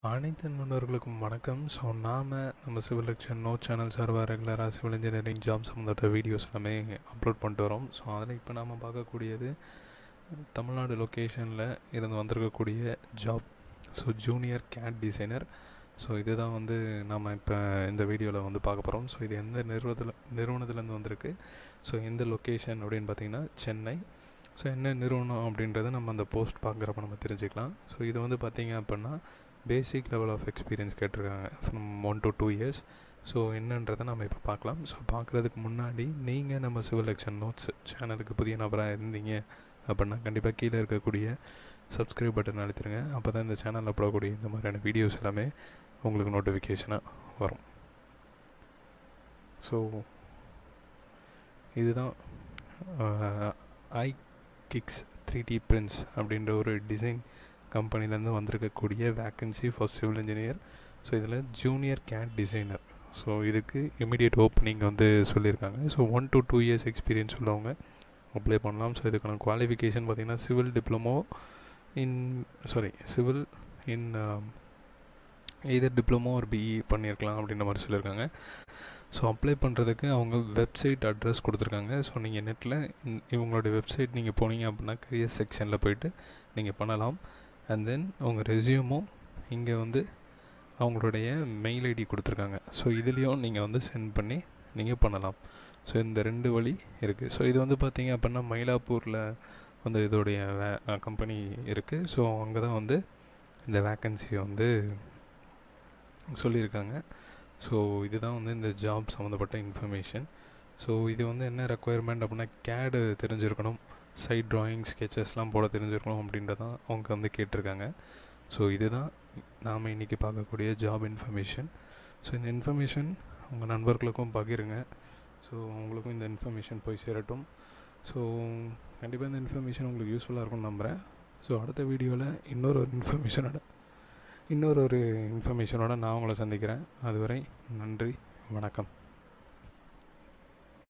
அனைத்து நண்பர்களுக்கும் வணக்கம் ஸோ நாம் நம்ம சிவில் லெக்சர் நோ சேனல் சார்பாக ரெகுலராக சிவில் இன்ஜினியரிங் ஜாப் சம்மந்தப்பட்ட வீடியோஸ் எல்லாமே அப்லோட் பண்ணிட்டு வரோம் ஸோ அதில் இப்போ நாம் பார்க்கக்கூடியது தமிழ்நாடு லொக்கேஷனில் இருந்து வந்திருக்கக்கூடிய job so junior CAD designer so இதுதான் வந்து நாம் இப்போ இந்த வீடியோவில் வந்து பார்க்க போகிறோம் ஸோ இது எந்த நிறுவனத்தில் நிறுவனத்துலேருந்து வந்திருக்கு ஸோ எந்த லொக்கேஷன் அப்படின்னு பார்த்தீங்கன்னா சென்னை ஸோ என்ன நிறுவனம் அப்படின்றத நம்ம அந்த போஸ்ட் பார்க்குறப்ப நம்ம தெரிஞ்சுக்கலாம் ஸோ இது வந்து பார்த்திங்க அப்படின்னா பேசிக் லெவல் ஆஃப் எக்ஸ்பீரியன்ஸ் கேட்டிருக்காங்க from one to two years so என்னன்றதை நம்ம இப்போ பார்க்கலாம் ஸோ பார்க்குறதுக்கு முன்னாடி நீங்கள் நம்ம சிவில் எலெக்ஷன் நோட்ஸ் சேனலுக்கு புதிய நபராக இருந்தீங்க அப்படின்னா கண்டிப்பாக கீழே இருக்கக்கூடிய சப்ஸ்கிரைப் பட்டன் அழுத்திடுங்க அப்போ தான் இந்த சேனலில் போடக்கூடிய இந்த மாதிரியான வீடியோஸ் எல்லாமே உங்களுக்கு நோட்டிஃபிகேஷனாக வரும் ஸோ இதுதான் I kicks three D prints அப்படின்ற ஒரு டிசைன் கம்பெனிலேருந்து வந்திருக்கக்கூடிய vacancy for civil engineer so இதில் ஜூனியர் கேட் டிசைனர் ஸோ இதுக்கு இமிடியேட் ஓப்பனிங் வந்து சொல்லியிருக்காங்க so one to two years experience உள்ளவங்க அப்ளை பண்ணலாம் ஸோ இதுக்கான குவாலிஃபிகேஷன் பார்த்திங்கன்னா civil diploma in sorry civil in either diploma ஒரு பிஇ பண்ணியிருக்கலாம் அப்படின்ற மாதிரி சொல்லியிருக்காங்க ஸோ அப்ளை பண்ணுறதுக்கு அவங்க வெப்சைட் அட்ரஸ் கொடுத்துருக்காங்க ஸோ நீங்கள் நெட்டில் இவங்களுடைய வெப்சைட் நீங்கள் போனீங்க அப்படின்னா கரியர் செக்ஷனில் போயிட்டு நீங்கள் பண்ணலாம் அண்ட் தென் உங்கள் ரெசியூமும் இங்கே வந்து அவங்களுடைய மெயில் ஐடி கொடுத்துருக்காங்க ஸோ இதுலேயும் நீங்கள் வந்து சென்ட் பண்ணி நீங்கள் பண்ணலாம் ஸோ இந்த ரெண்டு வழி இருக்குது ஸோ இது வந்து பார்த்திங்க அப்படின்னா மயிலாப்பூரில் வந்து இதோடைய வே கம்பெனி இருக்குது ஸோ அங்கே தான் வந்து இந்த வேக்கன்சியை வந்து சொல்லியிருக்காங்க ஸோ இதுதான் வந்து இந்த ஜாப் சம்மந்தப்பட்ட இன்ஃபர்மேஷன் ஸோ இது வந்து என்ன ரெக்குயர்மெண்ட் அப்படின்னா கேடு தெரிஞ்சிருக்கணும் சைட் ட்ராயிங் ஸ்கெச்சஸ்லாம் போட தெரிஞ்சிருக்கணும் அப்படின்றதான் அவங்க வந்து கேட்டிருக்காங்க ஸோ இதுதான் நாம் இன்றைக்கி பார்க்கக்கூடிய ஜாப் இன்ஃபர்மேஷன் ஸோ இந்த இன்ஃபர்மேஷன் உங்கள் நண்பர்களுக்கும் பகிருங்க ஸோ அவங்களுக்கும் இந்த இன்ஃபர்மேஷன் போய் சேரட்டும் ஸோ கண்டிப்பாக இந்த இன்ஃபர்மேஷன் உங்களுக்கு யூஸ்ஃபுல்லாக இருக்கும்னு நம்புகிறேன் ஸோ அடுத்த வீடியோவில் இன்னொரு ஒரு இன்ஃபர்மேஷனோட இன்னொரு ஒரு இன்ஃபர்மேஷனோட நான் உங்களை சந்திக்கிறேன் அதுவரை நன்றி வணக்கம்